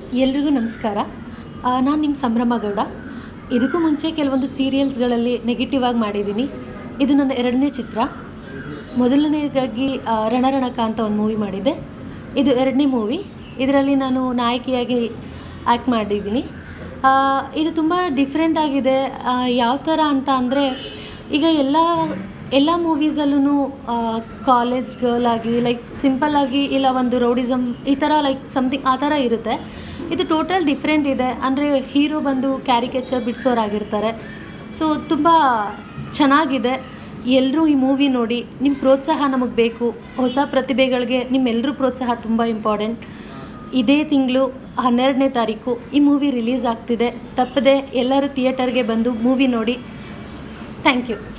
ಎಲ್ರಿಗೂ ನಮಸ್ಕಾರ ನಾನು ನಿಮ್ಮ ಸಂಭ್ರಮ ಗೌಡ ಇದಕ್ಕೂ ಮುಂಚೆ ಕೆಲವೊಂದು ಸೀರಿಯಲ್ಸ್ಗಳಲ್ಲಿ ನೆಗೆಟಿವ್ ಆಗಿ ಮಾಡಿದ್ದೀನಿ ಇದು ನನ್ನ ಎರಡನೇ ಚಿತ್ರ ಮೊದಲನೇದಾಗಿ ಆ, ರಣರಣಕ ಅಂತ ಒಂದು ಮೂವಿ ಮಾಡಿದ್ದೆ ಇದು ಎರಡನೇ ಮೂವಿ ಇದರಲ್ಲಿ ನಾನು ನಾಯಕಿಯಾಗಿ ಆ್ಯಕ್ಟ್ ಮಾಡಿದ್ದೀನಿ ಆ, ಇದು ತುಂಬ ಡಿಫ್ರೆಂಟ್ ಆಗಿದೆ ಆ, ಯಾವ ಥರ ಅಂತ ಅಂದರೆ ಈಗ ಎಲ್ಲ ಎಲ್ಲ ಮೂವೀಸಲ್ಲೂ ಕಾಲೇಜ್ ಗರ್ಲ್ ಆಗಿ ಲೈಕ್ ಸಿಂಪಲ್ ಆಗಿ ಇಲ್ಲ ಒಂದು ರೌಡಿಸಮ್ ಈ ಥರ ಲೈಕ್ ಸಮಥಿಂಗ್ ಆ ಥರ ಇರುತ್ತೆ ಇದು ಟೋಟಲ್ ಡಿಫ್ರೆಂಟ್ ಇದೆ ಅಂದರೆ ಹೀರೋ ಬಂದು ಕ್ಯಾರಿಕೇಚರ್ ಬಿಡಿಸೋರಾಗಿರ್ತಾರೆ ಸೊ ತುಂಬ ಚೆನ್ನಾಗಿದೆ ಎಲ್ಲರೂ ಈ ಮೂವಿ ನೋಡಿ ನಿಮ್ಮ ಪ್ರೋತ್ಸಾಹ ನಮಗೆ ಬೇಕು ಹೊಸ ಪ್ರತಿಭೆಗಳಿಗೆ ನಿಮ್ಮೆಲ್ಲರೂ ಪ್ರೋತ್ಸಾಹ ತುಂಬ ಇಂಪಾರ್ಟೆಂಟ್ ಇದೇ ತಿಂಗಳು ಹನ್ನೆರಡನೇ ತಾರೀಕು ಈ ಮೂವಿ ರಿಲೀಸ್ ಆಗ್ತಿದೆ ತಪ್ಪದೆ ಎಲ್ಲರೂ ಥಿಯೇಟರ್ಗೆ ಬಂದು ಮೂವಿ ನೋಡಿ ಥ್ಯಾಂಕ್ ಯು